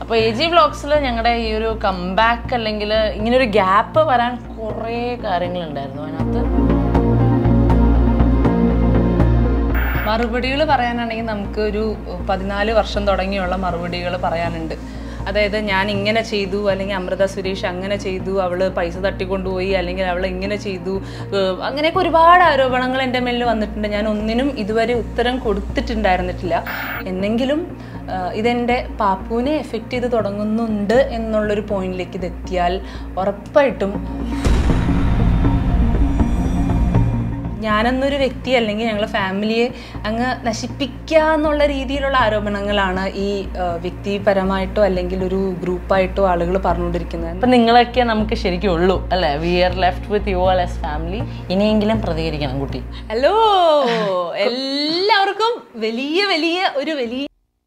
അപ്പോൾ A G വ്ളോഗ്സിൽ ഞങ്ങളുടെ ഈ ഒരു കംബാക്ക് അല്ലെങ്കിൽ ഇങ്ങനെ ഒരു ഗ്യാപ്പ് വരാൻ കുറേ കാര്യങ്ങളുണ്ടായിരുന്നു അതിനകത്ത് മറുപടികൾ പറയാനാണെങ്കിൽ നമുക്ക് ഒരു പതിനാല് വർഷം തുടങ്ങിയുള്ള മറുപടികൾ പറയാനുണ്ട് അതായത് ഞാൻ ഇങ്ങനെ ചെയ്തു അല്ലെങ്കിൽ അമൃത സുരേഷ് അങ്ങനെ ചെയ്തു അവള് പൈസ തട്ടിക്കൊണ്ടുപോയി അല്ലെങ്കിൽ അവൾ ഇങ്ങനെ ചെയ്തു ഏഹ് അങ്ങനെയൊക്കെ ഒരുപാട് ആരോപണങ്ങൾ എൻ്റെ മേലിൽ വന്നിട്ടുണ്ട് ഞാൻ ഒന്നിനും ഇതുവരെ ഉത്തരം കൊടുത്തിട്ടുണ്ടായിരുന്നിട്ടില്ല എന്നെങ്കിലും ഏഹ് ഇതെൻ്റെ പാപ്പുവിനെ എഫക്റ്റ് ചെയ്ത് തുടങ്ങുന്നുണ്ട് എന്നുള്ളൊരു പോയിന്റിലേക്ക് ഇത് എത്തിയാൽ ഉറപ്പായിട്ടും ഞാനെന്നൊരു വ്യക്തി അല്ലെങ്കിൽ ഞങ്ങളെ ഫാമിലിയെ അങ്ങ് നശിപ്പിക്കുക എന്നുള്ള രീതിയിലുള്ള ആരോപണങ്ങളാണ് ഈ ആ, വ്യക്തിപരമായിട്ടോ അല്ലെങ്കിൽ ഒരു ഗ്രൂപ്പായിട്ടോ ആളുകൾ പറഞ്ഞുകൊണ്ടിരിക്കുന്നത് അപ്പം നിങ്ങളൊക്കെ നമുക്ക് ശരിക്കും ഉള്ളൂ അല്ലേ we are left with you all as family ഇനിയെങ്കിലും പ്രതികരിക്കണം കുട്ടി ഹലോ എല്ലാവർക്കും വലിയ വലിയ ഒരു വലിയ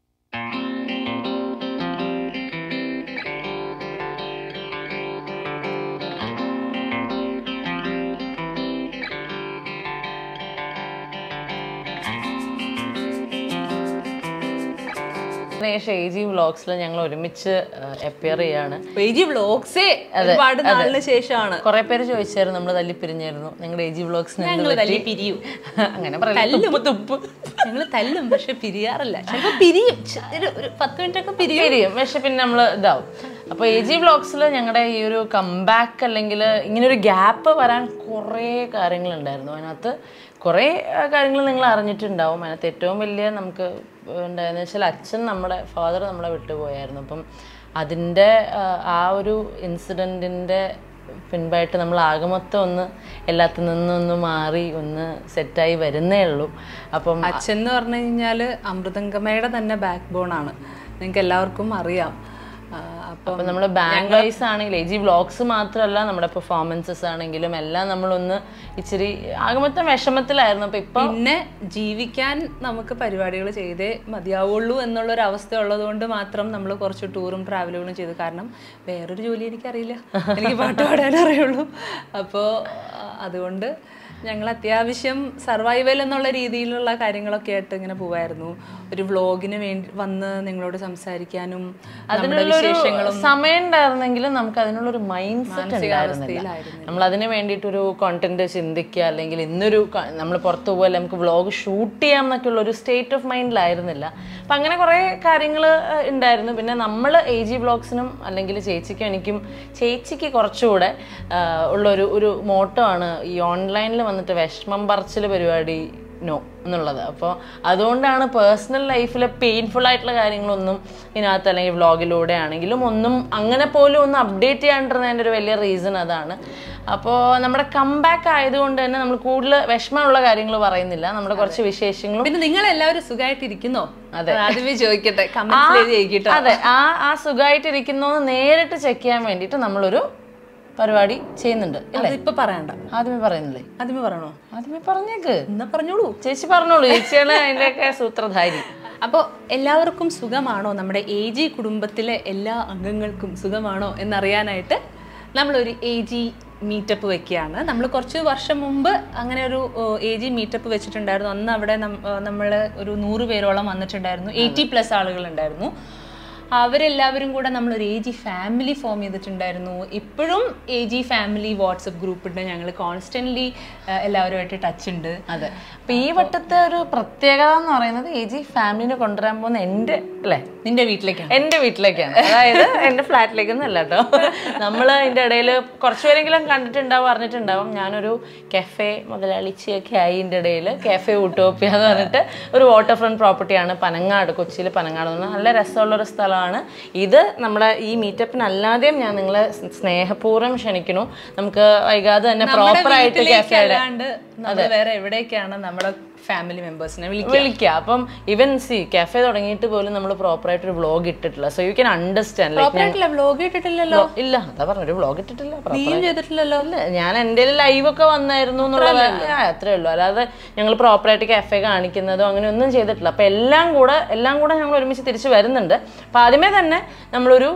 ശേഷം എ ജി വ്ളോഗ്സിൽ ഞങ്ങൾ ഒരുമിച്ച് അപ്പിയർ ചെയ്യാണ് പേജ് വ്ലോഗ്സേ ഒരുപാട് നാളിന് ശേഷമാണ് കുറെ പേര് ചോദിച്ചായിരുന്നു നമ്മൾ തല്ലി പിരിഞ്ഞായിരുന്നു നിങ്ങളുടെ എ ജി വ്ളോഗ്സിന് ഞങ്ങൾ തല്ലി പിരിയും അങ്ങനെ പറയില്ല തുപ്പ് തുപ്പ് ഞങ്ങൾ തല്ലും പക്ഷെ പിരിയാറില്ല ചിലപ്പോ പിരിയും ചെ- ഒരു- ഒരു പത്ത് മിനിറ്റ് ഒക്കെ പിരിയും പിരിയും പക്ഷെ പിന്നെ നമ്മൾ ഇതാവും അപ്പോൾ എ ജി വ്ളോഗ്സിൽ ഞങ്ങളുടെ ഈ ഒരു കംബാക്ക് അല്ലെങ്കിൽ ഇങ്ങനെ ഒരു ഗ്യാപ്പ് വരാൻ കുറേ കാര്യങ്ങളുണ്ടായിരുന്നു അതിനകത്ത് കുറേ കാര്യങ്ങൾ നിങ്ങൾ അറിഞ്ഞിട്ടുണ്ടാവും അതിനകത്ത് ഏറ്റവും വലിയ നമുക്ക് ഉണ്ടായെന്ന് വെച്ചാൽ അച്ഛൻ നമ്മുടെ ഫാദർ നമ്മളെ വിട്ടുപോയായിരുന്നു അപ്പം അതിൻ്റെ ആ ഒരു ഇൻസിഡൻറ്റിൻ്റെ പിൻപായിട്ട് നമ്മൾ ആകെ മൊത്തം ഒന്ന് എല്ലാത്തിൽ നിന്നൊന്ന് മാറി ഒന്ന് സെറ്റായി വരുന്നേ ഉള്ളൂ അപ്പം അച്ഛൻ എന്ന് പറഞ്ഞു കഴിഞ്ഞാല് അമൃതങ്കമ്മയുടെ തന്നെ ബാക്ക് ബോൺ ആണ് നിങ്ങൾക്ക് എല്ലാവർക്കും അറിയാം ആ, അപ്പം അപ്പം നമ്മൾ ബാങ്ക് വൈസ് ആണെങ്കിൽ എ ജി വ്ളോഗ്സ് മാത്രമല്ല നമ്മുടെ പെർഫോമൻസസ് ആണെങ്കിലും എല്ലാം നമ്മളൊന്ന് ഇച്ചിരി ആകെ മൊത്തം വിഷമത്തിലായിരുന്നു അപ്പം ഇപ്പം പിന്നെ ജീവിക്കാൻ നമുക്ക് പരിപാടികൾ ചെയ്തേ മതിയാവുള്ളൂ എന്നുള്ളൊരു അവസ്ഥ ഉള്ളത് കൊണ്ട് മാത്രം നമ്മൾ കുറച്ച് ടൂറും ട്രാവലുകളും ചെയ്തു കാരണം വേറൊരു ജോലി എനിക്കറിയില്ല എനിക്ക് പാട്ട് പാടാനേ അറിയുള്ളൂ അപ്പോൾ അതുകൊണ്ട് ഞങ്ങൾ അത്യാവശ്യം സർവൈവൽ എന്നുള്ള രീതിയിലുള്ള കാര്യങ്ങളൊക്കെ ആയിട്ട് ഇങ്ങനെ പോവായിരുന്നു ഒരു വ്ളോഗിന് വേണ്ടി വന്ന് നിങ്ങളോട് സംസാരിക്കാനും നമ്മുടെ വിശേഷങ്ങളും സമയം ഉണ്ടായിരുന്നെങ്കിലും നമുക്ക് അതിനുള്ളൊരു മൈൻഡ് സെറ്റ് ഉണ്ടായിരുന്നില്ല നമ്മൾ അതിന് വേണ്ടിയിട്ടൊരു കോണ്ടന്റ് ചിന്തിക്കുക അല്ലെങ്കിൽ ഇന്നൊരു നമ്മൾ പുറത്തു പോകാൻ നമുക്ക് വ്ളോഗ് ഷൂട്ട് ചെയ്യാം എന്നൊക്കെ ഉള്ള ഒരു സ്റ്റേറ്റ് ഓഫ് മൈൻഡിലായിരുന്നില്ല അപ്പം അങ്ങനെ കുറേ കാര്യങ്ങൾ ഉണ്ടായിരുന്നു പിന്നെ നമ്മൾ എ ജി വ്ളോഗ്സിനും അല്ലെങ്കിൽ ചേച്ചിക്കും എനിക്കും ചേച്ചിക്ക് കുറച്ചുകൂടെ ആ, ഉള്ളൊരു ഒരു മോട്ടോ ആണ് ഈ ഓൺലൈനിൽ വന്നിട്ട് വിഷമം പറച്ചിൽ പരിപാടി നോ എന്നുള്ളത് അപ്പോൾ അതുകൊണ്ടാണ് പേഴ്സണൽ ലൈഫിൽ പെയിൻഫുൾ ആയിട്ടുള്ള കാര്യങ്ങളൊന്നും ഇതിനകത്ത് അല്ലെങ്കിൽ വ്ളോഗിലൂടെ ആണെങ്കിലും ഒന്നും അങ്ങനെ പോലും ഒന്ന് അപ്ഡേറ്റ് ചെയ്യാണ്ടിരുന്നതിൻ്റെ ഒരു വലിയ റീസൺ അതാണ് അപ്പോൾ നമ്മുടെ കംബാക്ക് ആയതുകൊണ്ട് തന്നെ നമ്മൾ കൂടുതൽ വിഷമമുള്ള കാര്യങ്ങൾ പറയുന്നില്ല നമ്മുടെ കുറച്ച് വിശേഷങ്ങളും പിന്നെ നിങ്ങൾ എല്ലാവരും സുഖമായിട്ടിരിക്കുന്നോ അതെ ആദ്യമേ ചോദിക്കട്ടെ കമന്റ്സിൽ എഴുതി ചോദിക്കട്ടോ അതെ ആ ആ സുഖമായിട്ടിരിക്കുന്നു നേരിട്ട് ചെക്ക് ചെയ്യാൻ വേണ്ടിയിട്ട് നമ്മളൊരു പരിപാടി ചെയ്യുന്നുണ്ട് ഇല്ലേ ഇപ്പൊ പറയണ്ട ആദ്യമേ പറയുന്നില്ലേ ആദ്യമേ പറയണോ ആദ്യമേ പറഞ്ഞേക്ക് എന്നാ പറഞ്ഞോളൂ ചേച്ചി പറഞ്ഞോളൂ ചേച്ചിയാണ് അതിൻ്റെയൊക്കെ സൂത്രധാരി അപ്പോൾ എല്ലാവർക്കും സുഖമാണോ നമ്മുടെ എ ജി കുടുംബത്തിലെ എല്ലാ അംഗങ്ങൾക്കും സുഖമാണോ എന്നറിയാനായിട്ട് നമ്മളൊരു എ ജി മീറ്റപ്പ് വെക്കുകയാണ് നമ്മൾ കുറച്ച് വർഷം മുമ്പ് അങ്ങനെ ഒരു എ ജി മീറ്റപ്പ് വെച്ചിട്ടുണ്ടായിരുന്നു അന്ന് അവിടെ നമ്മൾ ഒരു നൂറ് പേരോളം വന്നിട്ടുണ്ടായിരുന്നു എയ്റ്റി പ്ലസ് ആളുകൾ ഉണ്ടായിരുന്നു അവരെല്ലാവരും കൂടെ നമ്മളൊരു എ ജി ഫാമിലി ഫോം ചെയ്തിട്ടുണ്ടായിരുന്നു ഇപ്പോഴും A G family WhatsApp group ഉണ്ട് ഞങ്ങൾ കോൺസ്റ്റന്റ്ലി എല്ലാവരുമായിട്ട് ടച്ച് ഉണ്ട് അതെ അപ്പൊ ഈ വട്ടത്തെ ഒരു പ്രത്യേകത എന്ന് പറയുന്നത് എ ജി ഫാമിലിനെ കൊണ്ടുവരാൻ പോകുന്ന എൻ്റെ അല്ലേ നിന്റെ വീട്ടിലേക്കാണ് എൻ്റെ വീട്ടിലേക്കാണ് അതായത് എൻ്റെ ഫ്ലാറ്റിലേക്കൊന്നും അല്ല കേട്ടോ നമ്മൾ അതിൻ്റെ ഇടയിൽ കുറച്ചുപേരെങ്കിലും കണ്ടിട്ടുണ്ടാവും അറിഞ്ഞിട്ടുണ്ടാവും ഞാനൊരു കെഫെ മുതലാളിച്ചിയൊക്കെ ആയി ഇതിൻ്റെ ഇടയിൽ കെഫെ ഊട്ടോപ്പിയ എന്ന് പറഞ്ഞിട്ട് ഒരു വാട്ടർ ഫ്രണ്ട് പ്രോപ്പർട്ടിയാണ് പനങ്ങാട് കൊച്ചിയിൽ പനങ്ങാട് എന്ന് പറഞ്ഞാൽ നല്ല രസമുള്ള ഒരു സ്ഥലമാണ് ഇത് നമ്മുടെ ഈ മീറ്റപ്പിന് അല്ലാതെയും ഞാൻ നിങ്ങളെ സ്നേഹപൂർവ്വം ക്ഷണിക്കുന്നു നമുക്ക് വൈകാതെ തന്നെ പ്രോപ്പർ ആയിട്ട് കെഫെ അല്ലാണ്ട് നമ്മൾ വേറെ എവിടേക്കാണ് നമ്മുടെ ഫാമിലി മെമ്പേഴ്സിനെ വിളിക്കുക വിളിക്കുക അപ്പം ഇവൻ സി കഫേ തുടങ്ങിയിട്ട് പോലും നമ്മൾ പ്രോപ്പർ ആയിട്ട് ഒരു വ്ളോഗ് ഇട്ടിട്ടില്ല so you can understand like പ്രോപ്പറായിട്ടില്ല വ്ലോഗ് ഇട്ടിട്ടില്ലല്ലോ ഇല്ല അതാ പറഞ്ഞു ഒരു വ്ളോഗ് ഇട്ടിട്ടില്ല proper നീയും ചെയ്തിട്ടില്ലല്ലോ ഇല്ല ഞാൻ എൻ്റെ ലൈവ് ഒക്കെ വന്നായിരുന്നു എന്നുള്ളത് ആ, അത്രേ ഉള്ളൂ അല്ലാതെ ഞങ്ങൾ പ്രോപ്പറായിട്ട് കഫേ കാണിക്കുന്നതോ അങ്ങനെ ഒന്നും ചെയ്തിട്ടില്ല അപ്പം എല്ലാം കൂടെ എല്ലാം കൂടെ ഞങ്ങൾ ഒരുമിച്ച് തിരിച്ച് വരുന്നുണ്ട് അപ്പം ആദ്യമേ തന്നെ നമ്മളൊരു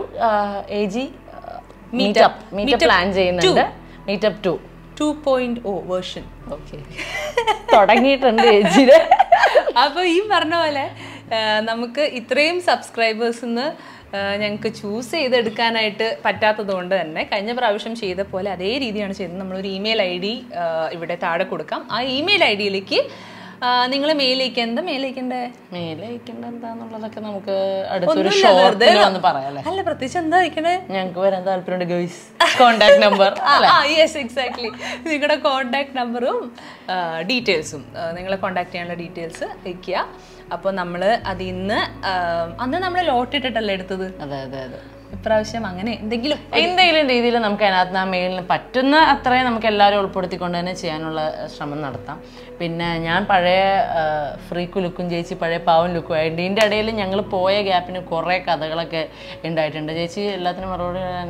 A G meetup meetup plan ചെയ്യുന്നുണ്ട് meetup two two point O version okay തുടങ്ങിയിട്ടുണ്ട് ഏജിയുടെ അപ്പൊ ഈ പറഞ്ഞ പോലെ ആ, നമുക്ക് ഇത്രയും സബ്സ്ക്രൈബേഴ്സിന്ന് ഞങ്ങൾക്ക് ചൂസ് ചെയ്തെടുക്കാനായിട്ട് പറ്റാത്തത് കൊണ്ട് തന്നെ കഴിഞ്ഞ പ്രാവശ്യം ചെയ്ത പോലെ അതേ രീതിയാണ് ചെയ്യുന്നത് നമ്മളൊരു ഇമെയിൽ ഐ ഡി ഇവിടെ താഴെ കൊടുക്കാം ആ ഇമെയിൽ ഐ ഡിയിലേക്ക് നിങ്ങൾ മെയിൽ അയക്കുക എന്താ മെയിൽ അയക്കണ്ടേ മെയിൽ അയക്കേണ്ട എന്താന്നുള്ളതൊക്കെ നമുക്ക് അടുത്തൊരു ഷോർട്ടിൽ വന്ന് പറയാം അല്ലേ അല്ല പ്രത്യേകിച്ച് എന്താ അയക്കണേ ഞങ്ങൾക്ക് വരാൻ താല്പര്യമുണ്ട് guys contact number yes exactly നിങ്ങളുടെ കോണ്ടാക്ട് നമ്പറും ഡീറ്റെയിൽസും നിങ്ങളെ കോണ്ടാക്ട് ചെയ്യാനുള്ള ഡീറ്റെയിൽസ് വയ്ക്കുക അപ്പോൾ നമ്മൾ അതിൽ നിന്ന് അന്ന് നമ്മൾ ലോട്ട് ഇട്ടിട്ടല്ലേ എടുത്തത് അതെ അതെ അതെ ഇപ്രാവശ്യം അങ്ങനെ എന്തെങ്കിലും എന്തെങ്കിലും രീതിയിൽ നമുക്ക് അതിനകത്ത് ആ മെയിലിന് പറ്റുന്ന അത്രയും നമുക്ക് എല്ലാവരും ഉൾപ്പെടുത്തിക്കൊണ്ട് തന്നെ ചെയ്യാനുള്ള ശ്രമം നടത്താം പിന്നെ ഞാൻ പഴയ ഫ്രീക്കു ലുക്കും ചേച്ചി പഴയ പാവൻ ലുക്കും ആയിട്ട് ഇതിൻ്റെ ഇടയിൽ ഞങ്ങൾ പോയ ഗ്യാപ്പിന് കുറേ കഥകളൊക്കെ ഉണ്ടായിട്ടുണ്ട് ചേച്ചി എല്ലാത്തിനും മറുപടി പറയാൻ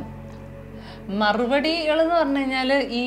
മറുപടികൾ എന്ന് പറഞ്ഞു കഴിഞ്ഞാൽ ഈ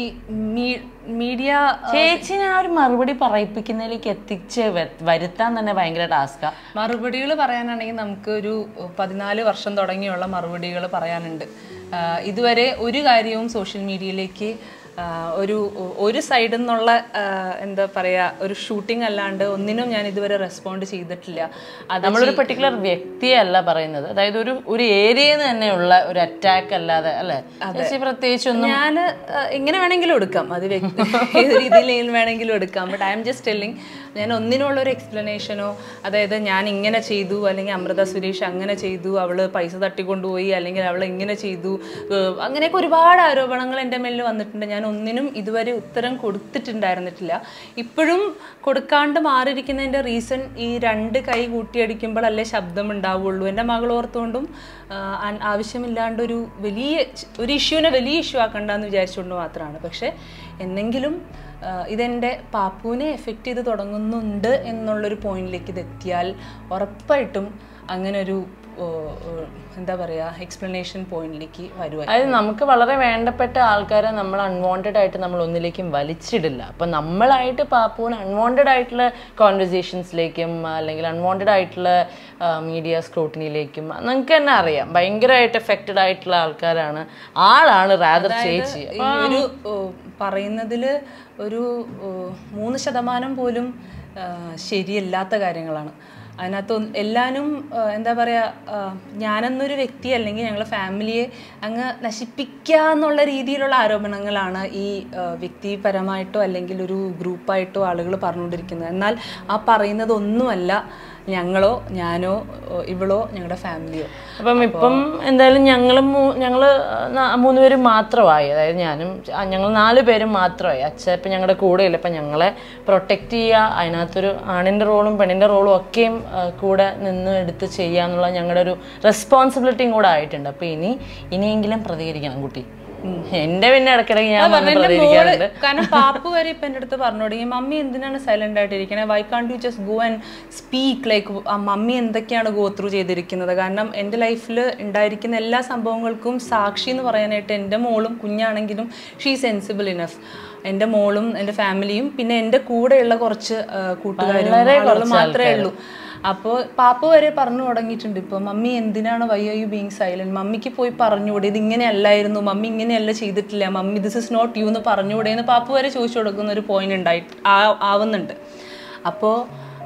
മീഡിയ ചേച്ചി ഞാൻ ഒരു മറുപടി പറയിപ്പിക്കുന്നതിലേക്ക് എത്തിച്ച് വെ- വരുത്താൻ തന്നെ ഭയങ്കര ടാസ്കാ മറുപടികൾ പറയാനാണെങ്കിൽ നമുക്ക് ഒരു പതിനാല് വർഷം തുടങ്ങിയുള്ള മറുപടികൾ പറയാനുണ്ട് ആ, ഇതുവരെ ഒരു കാര്യവും സോഷ്യൽ മീഡിയയിലേക്ക് ആ, ഒരു ഒരു സൈഡിൽ നിന്നുള്ള ആ, എന്താ പറയാ ഒരു ഷൂട്ടിംഗ് അല്ലാണ്ട് ഒന്നിനും ഞാൻ ഇതുവരെ റെസ്പോണ്ട് ചെയ്തിട്ടില്ല അത് നമ്മളൊരു പെർട്ടിക്കുലർ വ്യക്തിയല്ല പറയുന്നത് അതായത് ഒരു ഒരു ഏരിയയിൽ നിന്ന് തന്നെയുള്ള ഒരു അറ്റാക്ക് അല്ലാതെ അല്ലേ ചേച്ചി പ്രത്യേകിച്ച് ഒന്നും ഞാൻ എങ്ങനെ വേണമെങ്കിലും എടുക്കാം അത് വ്യക്തി ഏത് രീതിയിൽ വേണമെങ്കിലും എടുക്കാം but I'm just telling ഞാൻ ഒന്നിനുള്ള ഒരു എക്സ്പ്ലനേഷനോ അതായത് ഞാൻ ഇങ്ങനെ ചെയ്തു അല്ലെങ്കിൽ അമൃത സുരേഷ് അങ്ങനെ ചെയ്തു അവള് പൈസ തട്ടിക്കൊണ്ടുപോയി അല്ലെങ്കിൽ അവൾ ഇങ്ങനെ ചെയ്തു ഏഹ് അങ്ങനെയൊക്കെ ഒരുപാട് ആരോപണങ്ങൾ എൻ്റെ മേലിൽ വന്നിട്ടുണ്ട് ഞാൻ ഒന്നിനും ഇതുവരെ ഉത്തരം കൊടുത്തിട്ടുണ്ടായിരുന്നിട്ടില്ല ഇപ്പോഴും കൊടുക്കാണ്ട് മാറിയിരിക്കുന്നതിൻ്റെ റീസൺ ഈ രണ്ട് കൈ കൂട്ടിയടിക്കുമ്പോഴല്ലേ ശബ്ദം ഉണ്ടാവുള്ളൂ എൻ്റെ മകൾ ഓർത്തുകൊണ്ടും ആ, അൻ- ആവശ്യമില്ലാണ്ട് ഒരു വലിയ ച്- ഒരു ഇഷ്യൂവിനെ വലിയ ഇഷ്യൂ ആക്കണ്ടെന്ന് വിചാരിച്ചുകൊണ്ട് മാത്രമാണ് പക്ഷെ എന്നെങ്കിലും ആ, ഇതെൻ്റെ പാപ്പുവിനെ എഫക്റ്റ് ചെയ്ത് തുടങ്ങുന്നുണ്ട് എന്നുള്ളൊരു പോയിന്റിലേക്ക് ഇത് എത്തിയാൽ ഉറപ്പായിട്ടും അങ്ങനെ ഒരു ഓ, ഓ, എന്താ പറയുക എക്സ്പ്ലനേഷൻ പോയിന്റിലേക്ക് വരുവായി അതായത് നമുക്ക് വളരെ വേണ്ടപ്പെട്ട ആൾക്കാരെ നമ്മൾ അൺവാണ്ടഡ് ആയിട്ട് നമ്മൾ ഒന്നിലേക്കും വലിച്ചിടില്ല അപ്പം നമ്മളായിട്ട് പാപ്പൂന് അൺവാണ്ടഡ് ആയിട്ടുള്ള കോൺവെർസേഷൻസിലേക്കും അല്ലെങ്കിൽ അൺവാണ്ടഡ് ആയിട്ടുള്ള മീഡിയ സ്ക്രൂട്ടിനിയിലേക്കും നിങ്ങൾക്ക് തന്നെ അറിയാം ഭയങ്കരമായിട്ട് എഫക്റ്റഡ് ആയിട്ടുള്ള ആൾക്കാരാണ് ആളാണ് റാദർ ചേച്ചി ഈ ഒരു ഓ, പറയുന്നതില് ഒരു ഓ, മൂന്ന് ശതമാനം പോലും ആ, ശരിയല്ലാത്ത കാര്യങ്ങളാണ് അതിനകത്ത് ഒന്ന് എല്ലാവരും ആ, എന്താ പറയുക ഞാനെന്നൊരു വ്യക്തി അല്ലെങ്കിൽ ഞങ്ങളുടെ ഫാമിലിയെ അങ്ങ് നശിപ്പിക്കുക എന്നുള്ള രീതിയിലുള്ള ആരോപണങ്ങളാണ് ഈ ആ, വ്യക്തിപരമായിട്ടോ അല്ലെങ്കിൽ ഒരു ഗ്രൂപ്പായിട്ടോ ആളുകൾ പറഞ്ഞുകൊണ്ടിരിക്കുന്നത് എന്നാൽ ആ പറയുന്നത് ഒന്നുമല്ല ഞങ്ങളോ ഞാനോ ഓ, ഇവളോ ഞങ്ങളുടെ ഫാമിലിയോ അപ്പം ഇപ്പം എന്തായാലും ഞങ്ങൾ ഞങ്ങൾ മൂന്നുപേരും മാത്രമായി അതായത് ഞാനും ആ, ഞങ്ങൾ നാല് പേരും മാത്രമായി അച്ഛൻ ഇപ്പം ഞങ്ങളുടെ കൂടെയില്ല ഇപ്പം ഞങ്ങളെ പ്രൊട്ടക്റ്റ് ചെയ്യുക അതിനകത്തൊരു ആണിൻ്റെ റോളും പെണ്ണിൻ്റെ റോളും ഒക്കെയും ആ, കൂടെ നിന്ന് എടുത്ത് ചെയ്യുക എന്നുള്ള ഞങ്ങളുടെ ഒരു റെസ്പോൺസിബിലിറ്റിയും കൂടെ ആയിട്ടുണ്ട് അപ്പം ഇനി ഇനിയെങ്കിലും പ്രതികരിക്കണം കുട്ടി എൻ്റെ പിന്നെ ഇടയ്ക്കിടയ്ക്ക് ഞാൻ വന്ന് എന്റെ പ്രതികരിക്കാറുണ്ട് മോള് കാരണം പാപ്പു വരെ ഇപ്പൊ എന്റെ അടുത്ത് പറഞ്ഞു തുടങ്ങി മമ്മി എന്തിനാണ് സൈലന്റ് ആയിട്ടിരിക്കണേ why can't you just go and speak like mummy എന്തൊക്കെയാണ് ഗോ ത്രൂ ചെയ്തിരിക്കുന്നത് കാരണം എൻ്റെ ലൈഫിൽ ഉണ്ടായിരിക്കുന്ന എല്ലാ സംഭവങ്ങൾക്കും സാക്ഷി എന്ന് പറയാനായിട്ട് എൻ്റെ മോളും കുഞ്ഞാണെങ്കിലും ഷീ സെൻസിബിൾ ഇനഫ് എൻ്റെ മോളും എൻ്റെ ഫാമിലിയും പിന്നെ എൻ്റെ കൂടെയുള്ള കുറച്ച് ആ, കൂട്ടുകാരും ആളുകൾ മാത്രമേ ഉള്ളൂ അപ്പോൾ പാപ്പ വരെ പറഞ്ഞു തുടങ്ങിയിട്ടുണ്ട് ഇപ്പോൾ മമ്മി എന്തിനാണ് why are you being silent മമ്മിക്ക് പോയി പറഞ്ഞുകൂടെ ഇത് ഇങ്ങനെ അല്ലായിരുന്നു മമ്മി ഇങ്ങനെയല്ല ചെയ്തിട്ടില്ല mummy this is not you എന്ന് പറഞ്ഞുകൂടെ എന്ന് പാപ്പ വരെ ചോദിച്ചു കൊടുക്കുന്ന ഒരു പോയിന്റ് ഉണ്ടായി ആ- ആവുന്നുണ്ട് അപ്പോൾ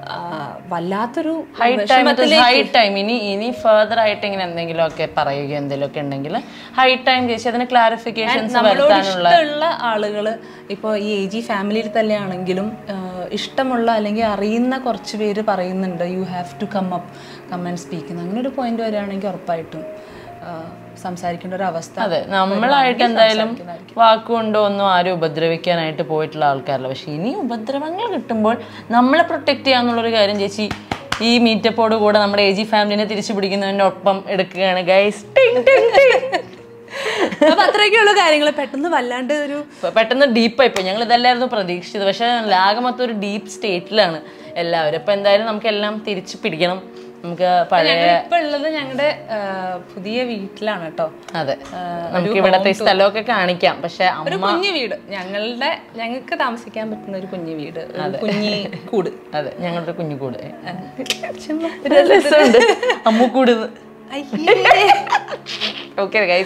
വല്ലാത്തൊരു ഹൈ ടൈം ഹൈ ടൈം ഇനി ഇനി ഫർദർ ആയിട്ട് ഇങ്ങനെ എന്തെങ്കിലും ഒക്കെ പറയുക എന്തെങ്കിലുമൊക്കെ ഉണ്ടെങ്കിൽ ഹൈ ടൈം ചേച്ചി അതിന് ക്ലാരിഫിക്കേഷൻസ് നമ്മളോട് വരുത്താനുള്ള ഇഷ്ടമുള്ള ആളുകൾ ഇപ്പോൾ ഈ എ ജി ഫാമിലിയിൽ തന്നെയാണെങ്കിലും ആഹ് ഇഷ്ടമുള്ള അല്ലെങ്കിൽ അറിയുന്ന കുറച്ച് പേര് പറയുന്നുണ്ട് you have to come up come and speak അങ്ങനെ ഒരു പോയിന്റ് വരികയാണെങ്കിൽ ഉറപ്പായിട്ടും ആഹ് സംസാരിക്കേണ്ട ഒരു അവസ്ഥ അതെ നമ്മളായിട്ട് എന്തായാലും വാക്കുകൊണ്ടോ ഒന്നും ആരും ഉപദ്രവിക്കാനായിട്ട് പോയിട്ടുള്ള ആൾക്കാരല്ല പക്ഷെ ഇനി ഉപദ്രവങ്ങൾ കിട്ടുമ്പോൾ നമ്മളെ പ്രൊട്ടക്ട് ചെയ്യാന്നുള്ളൊരു കാര്യം ചേച്ചി ഈ മീറ്റപ്പോട് കൂടെ നമ്മുടെ എ ജി ഫാമിലിനെ തിരിച്ചു പിടിക്കുന്നതിൻ്റെ ഒപ്പം എടുക്കുകയാണ് ഗൈസ് അപ്പൊ അത്രയൊക്കെയുള്ള കാര്യങ്ങൾ പെട്ടെന്ന് വല്ലാണ്ട് ഒരു പെട്ടെന്ന് ഡീപ്പായി പോയി ഞങ്ങൾ ഇതല്ലായിരുന്നു പ്രതീക്ഷിച്ചത് പക്ഷെ ആകെ മൊത്തം ഒരു ഡീപ്പ് സ്റ്റേറ്റിലാണ് എല്ലാവരും അപ്പൊ എന്തായാലും നമുക്ക് എല്ലാം തിരിച്ചു പിടിക്കണം നമുക്ക് പഴയ ഇപ്പൊ ഉള്ളത് ഞങ്ങളുടെ പുതിയ വീട്ടിലാണ് കേട്ടോ അതെ നമുക്ക് ഇവിടത്തെ ഈ സ്ഥലമൊക്കെ കാണിക്കാം പക്ഷെ ഒരു അമ്മ കുഞ്ഞു വീട് ഞങ്ങളുടെ ഞങ്ങൾക്ക് താമസിക്കാൻ പറ്റുന്ന ഒരു കുഞ്ഞു വീട് ഒരു കുഞ്ഞി കൂട് അതെ ഞങ്ങളുടെ കുഞ്ഞു കൂട് രസമുണ്ട് അമ്മു കൂട് ഓക്കെ ഗൈസ്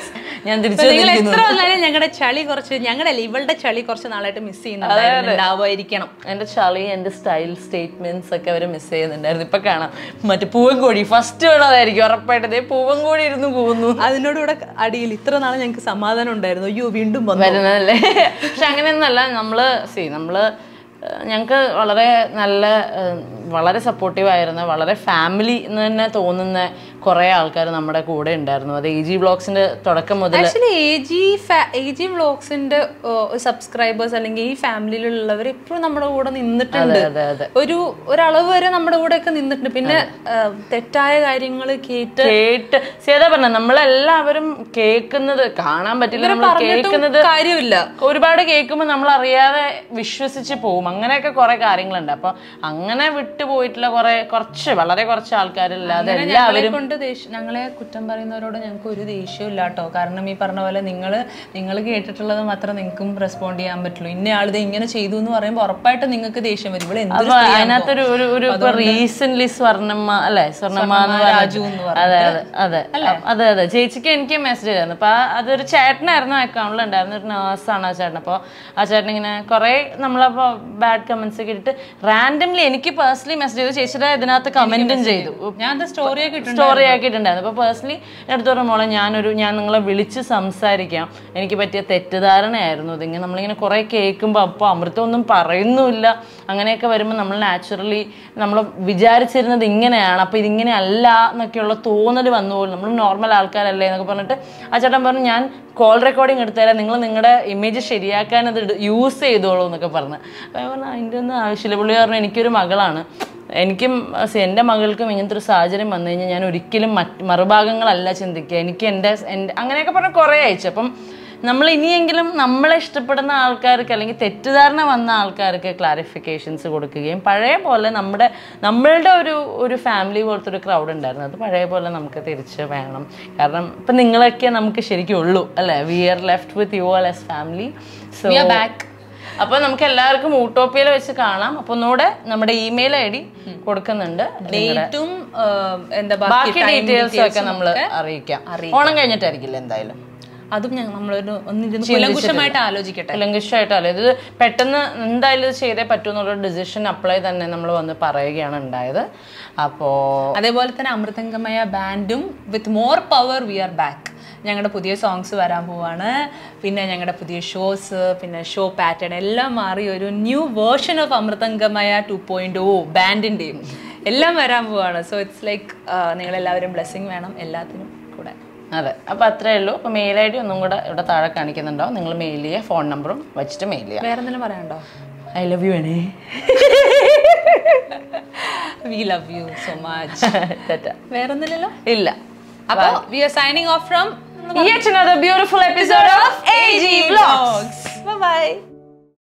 ഞാൻ തിരിച്ചു നിങ്ങൾ എത്ര വന്നാലും ഞങ്ങളുടെ ചളി കുറച്ച് ഞങ്ങളുടെ ഇവളുടെ ചളി കുറച്ച് നാളായിട്ട് മിസ് ചെയ്യുന്നുണ്ടാവുമായിരിക്കണം എന്റെ ചളി എന്റെ സ്റ്റൈൽ സ്റ്റേറ്റ്മെന്റ്സ് ഒക്കെ അവര് മിസ് ചെയ്യുന്നുണ്ടായിരുന്നു ഇപ്പൊ കാണാം മറ്റേ പൂവൻകോഴി ഫസ്റ്റ് വേണതായിരിക്കും ഉറപ്പായിട്ട് ദേ പൂവൻകോഴി ഇരുന്ന് പോകുന്നു അതിനോടുകൂടെ അടിയിൽ ഇത്ര നാളെ ഞങ്ങൾക്ക് സമാധാനം ഉണ്ടായിരുന്നു അയ്യോ വീണ്ടും വന്നു വരുന്നതല്ലേ പക്ഷെ അങ്ങനെയൊന്നല്ല നമ്മള് സി നമ്മള് ഞങ്ങൾക്ക് വളരെ നല്ല ഏഹ്, വളരെ സപ്പോർട്ടീവ് ആയിരുന്ന വളരെ ഫാമിലി എന്ന് തന്നെ തോന്നുന്ന കുറേ ആൾക്കാർ നമ്മുടെ കൂടെ ഉണ്ടായിരുന്നു അത് എ ജി ബ്ലോഗ്സിന്റെ തുടക്കം മുതൽ actually A G A G വ്ളോഗ്സിന്റെ സബ്സ്ക്രൈബേഴ്സ് അല്ലെങ്കിൽ ഈ ഫാമിലിയിലുള്ളവർ എപ്പോഴും നമ്മുടെ കൂടെ നിന്നിട്ടുണ്ട് അതെ അതെ ഒരു ഒരളവ് വരെ നമ്മുടെ കൂടെ ഒക്കെ നിന്നിട്ടുണ്ട് പിന്നെ ആ, തെറ്റായ കാര്യങ്ങൾ കേട്ട് കേട്ട് സേതാ പറഞ്ഞ നമ്മളെല്ലാവരും കേൾക്കുന്നത് കാണാൻ പറ്റില്ല നമ്മൾ കേൾക്കുന്നത് കാര്യമില്ല ഒരുപാട് കേൾക്കുമ്പോൾ നമ്മൾ അറിയാതെ വിശ്വസിച്ച് പോകും അങ്ങനെയൊക്കെ കുറെ കാര്യങ്ങളുണ്ട് അപ്പൊ അങ്ങനെ വിട്ടുപോയിട്ടുള്ള കുറെ കുറച്ച് വളരെ കുറച്ച് ആൾക്കാരില്ലാതെ ഞങ്ങളെ എല്ലാവരും കൊണ്ട് ദേഷ്യം ഞങ്ങളെ കുറ്റം പറയുന്നവരോട് ഞങ്ങൾക്ക് ഒരു ദേഷ്യവും ഇല്ല കേട്ടോ കാരണം ഈ പറഞ്ഞ പോലെ നിങ്ങൾ നിങ്ങൾ കേട്ടിട്ടുള്ളത് മാത്രം നിങ്ങൾക്കും റെസ്പോണ്ട് ചെയ്യാൻ പറ്റുള്ളൂ ഇന്ന ആളിത് ഇങ്ങനെ ചെയ്തു എന്ന് പറയുമ്പോൾ ഉറപ്പായിട്ട് നിങ്ങൾക്ക് ദേഷ്യം വരും ഇവിടെ എന്തൊരു അപ്പൊ അതിനകത്തൊരു ഒരു ഒരു ഇപ്പൊ റീസെന്റ് സ്വർണ്ണമ്മ അല്ലെ സ്വർണ്ണമ്മ എന്ന് രാജു പറഞ്ഞിട്ട് എന്ന് അതെ അതെ അതെ അതെ അതെ ചേച്ചിക്ക് എനിക്ക് മെസ്സേജ് ആയിരുന്നു അപ്പൊ ആ- അതൊരു ചേട്ടനായിരുന്നു അക്കൗണ്ടിൽ ഉണ്ടായിരുന്ന ഒരു നേഴ്സാണ് ആ ചേട്ടൻ അപ്പോൾ ആ ചേട്ടൻ ഇങ്ങനെ കുറെ നമ്മളപ്പോ ബാഡ് കമന്റ്സ് ഒക്കെ ഇട്ടിട്ട് റാൻഡംലി എനിക്ക് പേഴ്സണലി മെസ്സേജ് ചെയ്തു ചേച്ചിയുടെ ഇതിനകത്ത് കമന്റും ചെയ്തു ഞാൻ സ്റ്റോറി ഒക്കെ ഇട്ടിട്ടുണ്ട് സ്റ്റോറി ആക്കിയിട്ടുണ്ടായിരുന്നു അപ്പോൾ പേഴ്സണലി എടുത്തു പറഞ്ഞ മോളെ ഞാനൊരു ഞാൻ നിങ്ങളെ വിളിച്ച് സംസാരിക്കാം എനിക്ക് പറ്റിയ തെറ്റിദ്ധാരണയായിരുന്നു ഇതിങ്ങനെ നമ്മളിങ്ങനെ കുറേ കേൾക്കുമ്പോൾ അപ്പോൾ അമൃതം ഒന്നും പറയുന്നുമില്ല അങ്ങനെയൊക്കെ വരുമ്പോൾ നമ്മൾ നാച്ചുറലി നമ്മൾ വിചാരിച്ചിരുന്നത് ഇങ്ങനെയാണ് അപ്പോൾ ഇതിങ്ങനെ അല്ല എന്നൊക്കെയുള്ള തോന്നൽ വന്നു പോലും നമ്മൾ നോർമൽ ആൾക്കാരല്ലേ എന്നൊക്കെ പറഞ്ഞിട്ട് ആ ചേട്ടൻ പറഞ്ഞു ഞാൻ കോൾ റെക്കോർഡിംഗ് എടുത്തുതരാം നിങ്ങൾ നിങ്ങളുടെ ഇമേജ് ശരിയാക്കാൻ അത് യൂസ് ചെയ്തോളൂ എന്നൊക്കെ പറഞ്ഞു അപ്പോൾ ഞാൻ പറഞ്ഞു അതിൻ്റെ ഒന്നും ആവശ്യമില്ല പുള്ളി പറഞ്ഞു എനിക്കൊരു മകളാണ് എനിക്കും സ- എൻ്റെ മകൾക്കും ഇങ്ങനത്തെ ഒരു സാഹചര്യം വന്നു കഴിഞ്ഞാൽ ഞാൻ ഒരിക്കലും മറ്റ് മറുഭാഗങ്ങളല്ല ചിന്തിക്കുക എനിക്ക് എൻ്റെ എൻ്റെ അങ്ങനെയൊക്കെ പറഞ്ഞ് കുറേ അയച്ചു അപ്പം നമ്മൾ ഇനിയെങ്കിലും നമ്മളെ ഇഷ്ടപ്പെടുന്ന ആൾക്കാർക്ക് അല്ലെങ്കിൽ തെറ്റിദ്ധാരണ വന്ന ആൾക്കാർക്ക് ക്ലാരിഫിക്കേഷൻസ് കൊടുക്കുകയും പഴയ പോലെ നമ്മുടെ നമ്മളുടെ ഒരു ഒരു ഫാമിലി പോലത്തെ ഒരു ക്രൗഡ് ഉണ്ടായിരുന്നു അത് പഴയ പോലെ നമുക്ക് തിരിച്ച് വേണം കാരണം ഇപ്പം നിങ്ങളൊക്കെ നമുക്ക് ശരിക്കും ഉള്ളൂ അല്ലേ we are left with you all as family so back. അപ്പൊ നമുക്ക് എല്ലാവർക്കും ഊട്ടോപ്പിയയിൽ വെച്ച് കാണാം അപ്പൊ ഒന്നുകൂടെ നമ്മുടെ ഇമെയിൽ ഐ ഡി കൊടുക്കുന്നുണ്ട് ഡേറ്റും എന്താ ബാക്കി ഡീറ്റെയിൽസ് ഒക്കെ നമ്മൾ അറിയിക്കാം ഓണം കഴിഞ്ഞിട്ടായിരിക്കില്ല എന്തായാലും അതും ഞങ്ങൾ നമ്മളൊരു ഒന്നിരുന്ന് കുലങ്കുശമായിട്ട് ആലോചിക്കട്ടെ ലംഘിച്ചായിട്ടല്ല ഇത് പെട്ടെന്ന് എന്തായാലും ഇത് ചെയ്തേ പറ്റൂ എന്നുള്ള ഡിസിഷൻ അപ്ലൈ തന്നെ നമ്മൾ വന്ന് പറയുകയാണ് ഉണ്ടായത് അപ്പോ അതേപോലെ തന്നെ അമൃതംഗമയ ബാൻഡും with more power we are back ഞങ്ങളുടെ പുതിയ സോങ്സ് വരാൻ പോവാണ് പിന്നെ ഞങ്ങളുടെ പുതിയ ഷോസ് പിന്നെ ഷോ പാറ്റേൺ എല്ലാം മാറി ഒരു new version of Amritamgamaya two point O ബാൻഡിൻ്റെയും എല്ലാം വരാൻ പോവാണ് സോ ഇറ്റ്സ് ലൈക്ക് നിങ്ങളെല്ലാവരും ബ്ലെസ്സിങ് വേണം എല്ലാത്തിനും കൂടെ അതെ അപ്പൊ അത്രേ ഉള്ളൂ അപ്പൊ മെയിൽ ഐ ഡി ഒന്നും കൂടെ ഇവിടെ താഴെ കാണിക്കുന്നുണ്ടാവും നിങ്ങൾ മെയിൽ ചെയ്യുക ഫോൺ നമ്പറും വെച്ചിട്ട് മെയിൽ ചെയ്യുക വേറെ എന്തെങ്കിലും പറയാനുണ്ടോ ഐ ലവ് യു അനേ we love you so much തെറ്റ വേറെ ഒന്നുമില്ലല്ലോ ഇല്ല അപ്പോൾ we are signing off from Yet another beautiful episode of AG Vlogs.